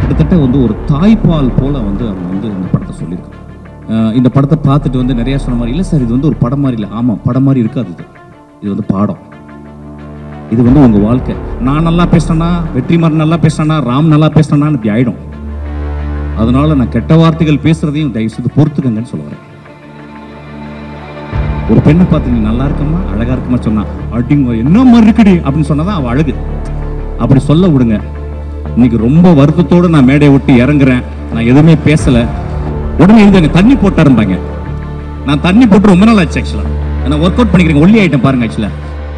கிட்டத்தட்ட வந்து ஒரு தாய்ப்பால் போல வந்து அவன் வந்து இந்த படத்தை சொல்லியிருக்கான் அஹ் இந்த படத்தை பார்த்துட்டு வந்து நிறைய சொன்ன மாதிரி இல்லை சார் இது வந்து ஒரு படம் மாதிரி இல்லை ஆமாம் படம் மாதிரி இருக்காது இது இது வந்து பாடம் இது வந்து உங்கள் வாழ்க்கை நான் நல்லா பேசினேன்னா வெற்றிமாறன் நல்லா பேசினா ராம் நல்லா பேசினான்னு இப்படி ஆயிடும் அதனால நான் கெட்ட வார்த்தைகள் பேசுறதையும் தயவு செய்து பொறுத்துக்கங்கன்னு சொல்ல வரேன் ஒரு பெண்ணை பார்த்து நீ நல்லா இருக்கமா அழகா இருக்கமா சொன்னா அடிங்க என்ன மாதிரி இருக்குடி அப்படின்னு சொன்னதான் அவ அழகு அப்படி சொல்ல விடுங்க இன்னைக்கு ரொம்ப வருத்தத்தோட நான் மேடையை விட்டு இறங்குறேன் நான் எதுவுமே பேசல உடனே எழுதுங்க தண்ணி போட்டாரும்பாங்க நான் தண்ணி போட்டு ரொம்ப நாள் ஆச்சு ஆக்சுவலா நான் ஒர்க் அவுட் பண்ணிக்கிறேன் ஒல்லி ஆயிட்டேன் பாருங்க ஆக்சுவலா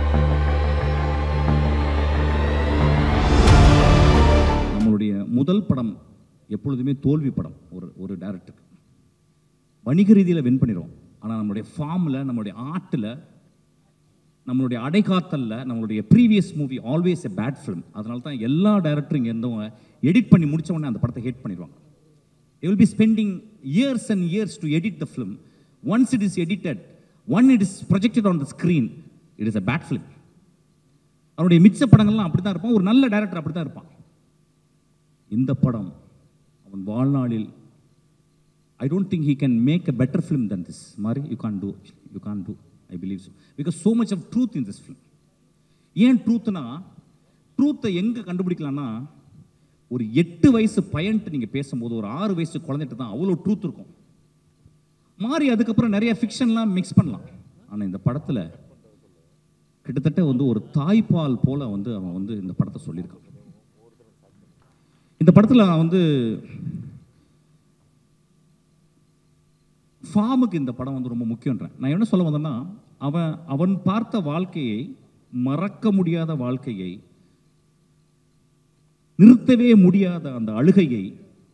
நம்மளுடைய முதல் படம் எப்பொழுதுமே தோல்வி படம் ஒரு ஒரு டேரக்டருக்கு வணிக ரீதியில் வின் பண்ணிடுவோம் ஆனால் நம்மளுடைய ஃபார்மில் நம்மளுடைய ஆர்ட்டில் நம்மளுடைய அடைகாத்தல்ல நம்மளுடைய previous movie always a bad film அதனால தான் எல்லா டேரக்டரும் இங்கே இருந்தவங்க எடிட் பண்ணி முடிச்ச உடனே அந்த படத்தை ஹேட் பண்ணிடுவாங்க they will be spending years and years to edit the film once it is edited one it is projected on the screen it is a bad film அவனுடைய மிச்ச படங்கள்லாம் அப்படி தான் இருப்பான் ஒரு நல்ல டைரக்டர் அப்படி தான் இருப்பான் இந்த படம் அவன் வாழ்நாளில் I don't think he can make a better film than this மாதிரி you can't do you can't do I believe so because so much of truth in this film ஏன் ட்ரூத்னா ட்ரூத்தை எங்கே கண்டுபிடிக்கலாம்னா ஒரு எட்டு வயசு பையன்ட்டு நீங்கள் பேசும்போது ஒரு ஆறு வயசு குழந்தைகிட்ட தான் அவ்வளோ ட்ரூத் இருக்கும் மாறி அதுக்கப்புறம் நிறைய ஃபிக்ஷன்லாம் மிக்ஸ் பண்ணலாம் ஆனால் இந்த படத்தில் கிட்டத்தட்ட வந்து ஒரு தாய்ப்பால் போல வந்து அவன் வந்து இந்த படத்தை சொல்லியிருக்கான் இந்த படத்தில் நான் வந்து ஃபார்முக்கு இந்த படம் வந்து ரொம்ப முக்கியன்றேன் நான் என்ன சொல்ல வந்தேன்னா அவன் அவன் பார்த்த வாழ்க்கையை மறக்க முடியாத வாழ்க்கையை நிறுத்தவே முடியாத அந்த அழுகையை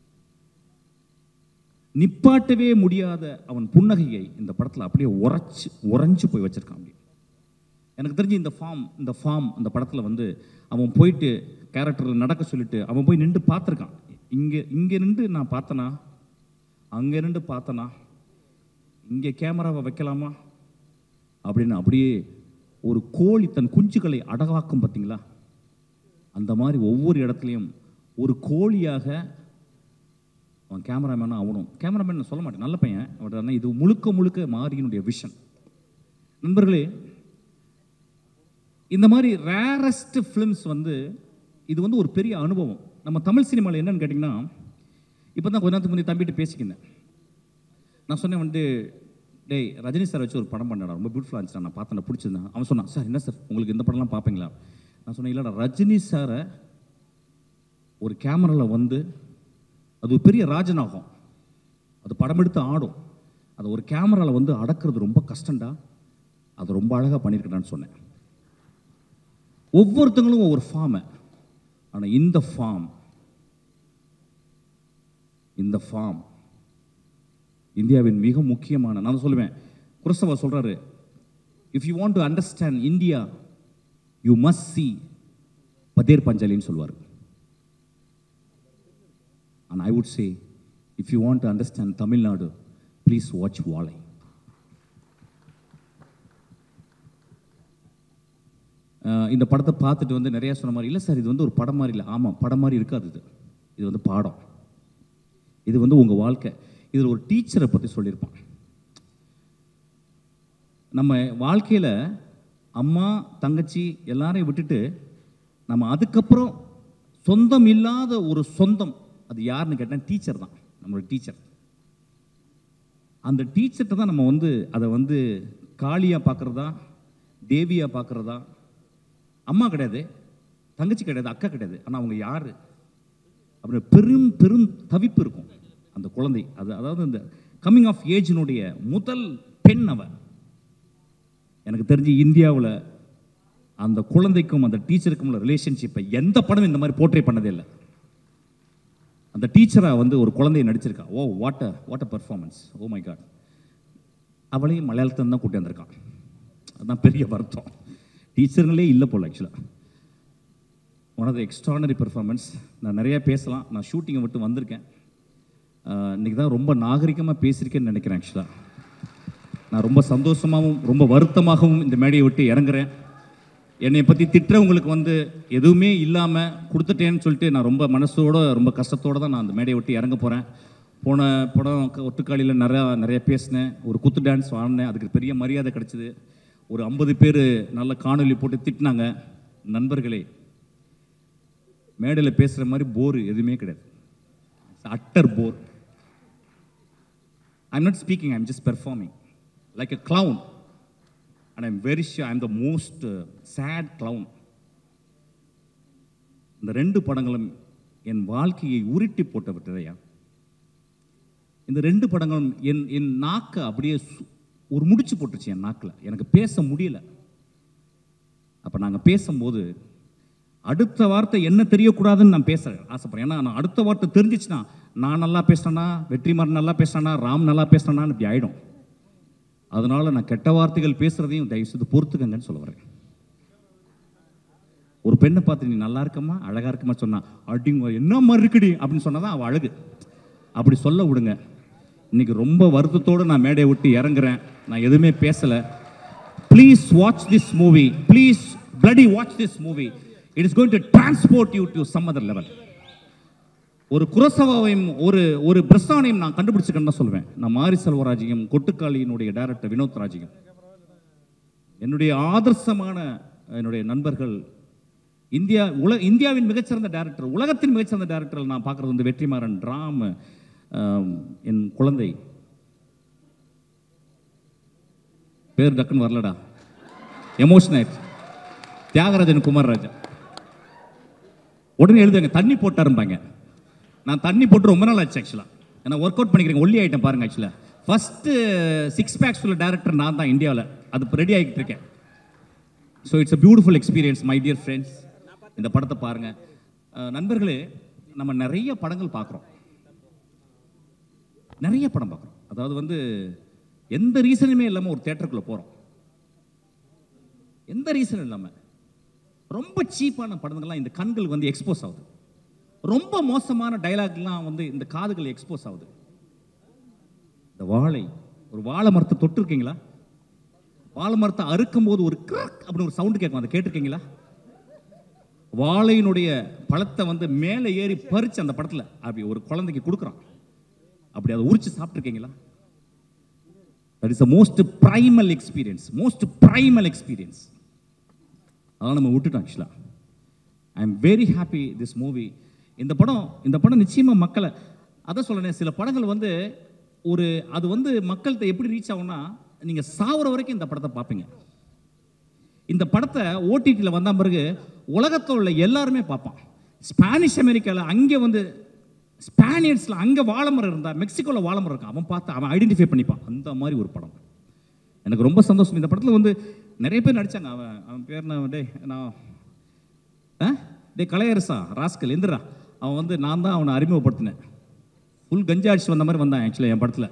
நிப்பாட்டவே முடியாத அவன் புன்னகையை இந்த படத்தில் அப்படியே உரைச்சு உறைஞ்சு போய் வச்சிருக்கான் அப்படி எனக்கு தெரிஞ்சு இந்த ஃபார்ம் இந்த ஃபார்ம் அந்த படத்தில் வந்து அவன் போயிட்டு கேரக்டரில் நடக்க சொல்லிட்டு அவன் போய் நின்று பார்த்துருக்கான் இங்கே இங்கே நின்று நான் பார்த்தனா அங்கே நின்று பார்த்தனா இங்கே கேமராவை வைக்கலாமா அப்படின்னு அப்படியே ஒரு கோழி தன் குஞ்சுகளை அடகாக்கும் பார்த்தீங்களா அந்த மாதிரி ஒவ்வொரு இடத்துலையும் ஒரு கோழியாக அவன் கேமராமேனாக ஆகணும் கேமராமேன் நான் சொல்ல மாட்டேன் நல்ல பையன் பட் ஆனால் இது முழுக்க முழுக்க மாரியினுடைய விஷன் நண்பர்களே இந்த மாதிரி ரேரஸ்ட் ஃபிலிம்ஸ் வந்து இது வந்து ஒரு பெரிய அனுபவம் நம்ம தமிழ் சினிமாவில் என்னன்னு கேட்டிங்கன்னா இப்போ தான் கொஞ்ச நேரத்துக்கு முந்தைய தம்பிட்டு பேசிக்கினேன் நான் சொன்னேன் வந்து டேய் ரஜினி சார் வச்சு ஒரு படம் பண்ணடா ரொம்ப பியூட்டிஃபுல்லாக இருந்துச்சு நான் பார்த்தேன் பிடிச்சிருந்தேன் அவன் சொன்னான் சார் என்ன சார் உங்களுக்கு இந்த படம்லாம் பார்ப்பீங்களா நான் சொன்னேன் இல்லைடா ரஜினி சாரை ஒரு கேமராவில் வந்து அது ஒரு பெரிய ராஜநாகம் அது படம் எடுத்து ஆடும் அதை ஒரு கேமராவில் வந்து அடக்கிறது ரொம்ப கஷ்டம்டா அது ரொம்ப அழகாக பண்ணியிருக்கடான்னு சொன்னேன் ஒவ்வொருத்தங்களும் ஒவ்வொரு ஃபார்மை ஆனால் இந்த ஃபார்ம் இந்த ஃபார்ம் இந்தியாவின் மிக முக்கியமான நான் சொல்லுவேன் குரசவா சொல்றாரு if you want to understand India you must see Pather பஞ்சாலின்னு சொல்லுவார் and I would say if you want to understand Tamil Nadu please watch Vaazhai ah இந்த படத்தை பார்த்துட்டு வந்து நிறைய சொன்ன மாதிரி இல்லை சார் இது வந்து ஒரு படம் மாதிரி இல்லை ஆமாம் படம் மாதிரி இருக்காது இது இது வந்து பாடம் இது வந்து உங்கள் வாழ்க்கை இதில் ஒரு டீச்சரை பற்றி சொல்லியிருப்பான் நம்ம வாழ்க்கையில் அம்மா தங்கச்சி எல்லாரையும் விட்டுட்டு நம்ம அதுக்கப்புறம் சொந்தம் இல்லாத ஒரு சொந்தம் அது யாருன்னு கேட்டால் டீச்சர் தான் நம்மளோட டீச்சர் அந்த டீச்சர்கிட்ட தான் நம்ம வந்து அதை வந்து காளியாக பார்க்குறதா தேவியாக பார்க்குறதா அம்மா கிடையாது தங்கச்சி கிடையாது அக்கா கிடையாது ஆனால் அவங்க யார் அப்படின்னு பெரும் பெரும் தவிப்பு இருக்கும் அந்த குழந்தை அது அதாவது இந்த கம்மிங் ஆஃப் ஏஜினுடைய முதல் பெண் அவ எனக்கு தெரிஞ்சு இந்தியாவில் அந்த குழந்தைக்கும் அந்த டீச்சருக்கும் உள்ள ரிலேஷன்ஷிப்பை எந்த படம் இந்த மாதிரி போர்ட்ரே பண்ணதே இல்லை அந்த டீச்சரை வந்து ஒரு குழந்தையை நடிச்சிருக்கா oh what a what a performance oh my god அவளையும் மலையாளத்தில் தான் கூட்டி வந்திருக்கான் அதுதான் பெரிய வருத்தம் டீச்சருங்களே இல்லை போல் ஆக்சுவலாக one of the extraordinary performance நான் நிறைய பேசலாம் நான் ஷூட்டிங்கை விட்டு வந்திருக்கேன் ஆஹ் இன்னைக்கு தான் ரொம்ப நாகரிகமாக பேசியிருக்கேன்னு நினைக்கிறேன் ஆக்சுவலாக நான் ரொம்ப சந்தோஷமாகவும் ரொம்ப வருத்தமாகவும் இந்த மேடையை விட்டு இறங்குறேன் என்னை பற்றி திட்டுறவங்களுக்கு வந்து எதுவுமே இல்லாமல் கொடுத்துட்டேன்னு சொல்லிட்டு நான் ரொம்ப மனசோட ரொம்ப கஷ்டத்தோடு தான் நான் அந்த மேடையை விட்டு இறங்க போகிறேன் போன படம் க- ஒட்டுக்காளியில் நிறையா நிறைய பேசினேன் ஒரு குத்து டான்ஸ் ஆடினேன் அதுக்கு பெரிய மரியாதை கிடைச்சிது ஒரு ஐம்பது பேர் நல்ல காணொளி போட்டு திட்டினாங்க நண்பர்களே மேடையில் பேசுகிற மாதிரி போர் எதுவுமே கிடையாது utter bore I'm not speaking I'm just performing like a clown and I'm very sure I'm the most uh, sad clown. இந்த ரெண்டு படங்களும் என் வாழ்க்கையை உருட்டி போட்ட விட்டதையா இந்த ரெண்டு படங்களும் என் என் நாக்கை அப்படியே சு- ஒரு முடிச்சு போட்டுருச்சு என் நாக்கில் எனக்கு பேச முடியல அப்போ நாங்கள் பேசும்போது அடுத்த வார்த்தை என்ன தெரியக்கூடாதுன்னு நான் பேச ஆசைப்படுறேன் ஏன்னா நான் அடுத்த வார்த்தை தெரிஞ்சிச்சுன்னா நான் நல்லா பேசுனேனா வெற்றிமாறன் நல்லா பேசுனானா ராம் நல்லா பேசுனானான்னு இப்படி ஆயிடும் அதனால நான் கெட்ட வார்த்தைகள் பேசுறதையும் தயவு செய்து பொறுத்துக்கங்கன்னு சொல்ல வரேன் ஒரு பெண்ணை பார்த்து நீ நல்லா இருக்கமா அழகா இருக்கமா சொன்னா அடிங்க என்ன மாதிரி இருக்குடி அப்படின்னு சொன்னதான் அவள் அழகு அப்படி சொல்ல விடுங்க இன்னைக்கு ரொம்ப வருத்தத்தோட நான் மேடையை விட்டு இறங்குறேன் நான் எதுவுமே பேசல please watch this movie please bloody watch this movie it is going to transport you to some other level ஒரு குரசவாவையும் ஒரு ஒரு பிரஸ்தானையும் நான் கண்டுபிடிச்சிக்கன்னு தான் சொல்லுவேன் நான் மாரி செல்வராஜையும் கொட்டுக்காளியினுடைய டைரக்டர் வினோத் ராஜையும் என்னுடைய ஆதர்சமான என்னுடைய நண்பர்கள் இந்தியா உல இந்தியாவின் மிகச்சிறந்த டைரக்டர் உலகத்தின் மிகச்சிறந்த டைரக்டர் நான் பார்க்குறது வந்து வெற்றிமாறன் ராம் ஆம், என் குழந்தை பேர் டக்குன்னு வரலடா எமோஷன் ஆயிடுச்சு தியாகராஜன் குமாரராஜா உடனே எழுதுங்க தண்ணி போட்டாரும்பாங்க நான் தண்ணி போட்டு ரொம்ப நாள் ஆச்சு ஆக்சுவலாக ஏன்னா ஒர்க் அவுட் பண்ணிக்கிறேன் ஒல்லி ஆகிட்டேன் பாருங்க ஆக்சுவலாக ஃபஸ்ட்டு சிக்ஸ் பேக்ஸ் உள்ள டேரக்டர் நான் தான் இந்தியாவில் அது இப்போ ரெடி ஆகிட்டு இருக்கேன் so it's a beautiful experience my dear friends இந்த படத்தை பாருங்கள் நண்பர்களே நம்ம நிறைய படங்கள் பார்க்குறோம் நிறைய படம் பார்க்குறோம் அதாவது வந்து எந்த ரீசனுமே இல்லாமல் ஒரு தேட்டருக்குள்ளே போகிறோம் எந்த ரீசனும் இல்லாமல் ரொம்ப சீப்பான படங்கள்லாம் இந்த கண்கள் வந்து எக்ஸ்போஸ் ஆகுது ரொம்ப மோசமான டைலாக்லாம் வந்து இந்த காதுகள் எக்ஸ்போஸ் ஆகுது இந்த வாழை ஒரு வாழை மரத்தை தொட்டிருக்கீங்களா வாழை மரத்தை அறுக்கும் போது ஒரு கிரக் அப்படின்னு ஒரு சவுண்டு கேட்கும் அதை கேட்டிருக்கீங்களா வாழையினுடைய பழத்தை வந்து மேலே ஏறி பறிச்சு அந்த படத்துல அப்படி ஒரு குழந்தைக்கு கொடுக்குறான் அப்படி அதை உரிச்சு சாப்பிட்ருக்கீங்களா that is the most primal experience most primal experience அதெல்லாம் நம்ம விட்டுட்டோம் ஆக்சுவலாக I am very happy this movie இந்த படம் இந்த படம் நிச்சயமாக மக்களை அதான் சொல்றேன் சில படங்கள் வந்து ஒரு அது வந்து மக்கள்கிட்ட எப்படி ரீச் ஆகும்னா நீங்கள் சாவுற வரைக்கும் இந்த படத்தை பார்ப்பீங்க இந்த படத்தை ஓடிடியில் வந்த பிறகு உலகத்தில் உள்ள எல்லாருமே பார்ப்பான் ஸ்பானிஷ் அமெரிக்காவில் அங்கே வந்து ஸ்பானியர்ஸில் அங்கே வாழைமரம் இருந்தா மெக்சிகோவில் வாழைமரம் இருக்கான் அவன் பார்த்து அவன் ஐடென்டிஃபை பண்ணிப்பான் அந்த மாதிரி ஒரு படம் எனக்கு ரொம்ப சந்தோஷம் இந்த படத்தில் வந்து நிறைய பேர் நடிச்சாங்க அவன் அவன் பேர் நான் டே நான் ஆ டே கலையரசா ராஸ்கல் எந்திரா அவன் வந்து நான் தான் அவனை அறிமுகப்படுத்தினேன் ஃபுல் கஞ்சா அடிச்சு வந்த மாதிரி வந்தான் ஆக்சுவலாக என் படத்தில்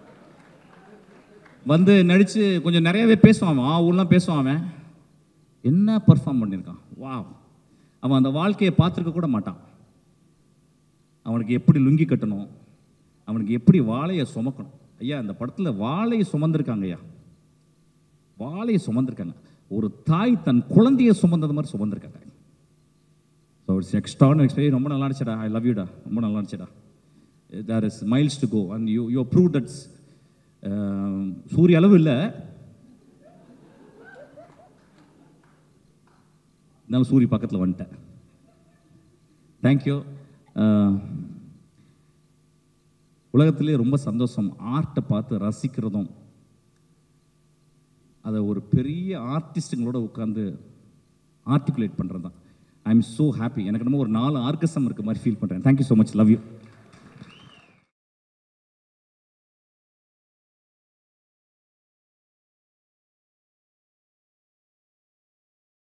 வந்து நடித்து கொஞ்சம் நிறையவே பேசுவான் அவன் ஆ ஊர்லாம் பேசுவான் அவன் என்ன பர்ஃபார்ம் பண்ணியிருக்கான் வா அவன் அந்த வாழ்க்கையை பார்த்துருக்க கூட மாட்டான் அவனுக்கு எப்படி லுங்கி கட்டணும் அவனுக்கு எப்படி வாழையை சுமக்கணும் ஐயா இந்த படத்தில் வாழையை சுமந்திருக்காங்க ஐயா வாழையை சுமந்திருக்காங்க ஒரு தாய் தன் குழந்தையை சுமந்தது மாதிரி சுமந்திருக்காங்க ஸோ இட்ஸ் எக்ஸ்ட்ரான் எக்ஸ்பீரியன் ரொம்ப நல்லா இருந்துச்சுடா ஐ லவ் யூடா ரொம்ப நல்லா இருந்துச்சுடா there is miles to go and you you prove that's சூரிய அளவு இல்லை இருந்தாலும் சூரிய பக்கத்தில் வந்துட்டேன் தேங்க்யூ உலகத்திலே ரொம்ப சந்தோஷம் ஆர்ட்டை பார்த்து ரசிக்கிறதும் அதை ஒரு பெரிய ஆர்டிஸ்ட்டுங்களோட உட்காந்து ஆர்டிகுலேட் பண்ணுறது தான் ஐ எம் ஸோ ஹாப்பி எனக்கு என்னமோ ஒரு நாலு ஆர்கசம் இருக்க மாதிரி ஃபீல் பண்ணுறேன் thank you so much love you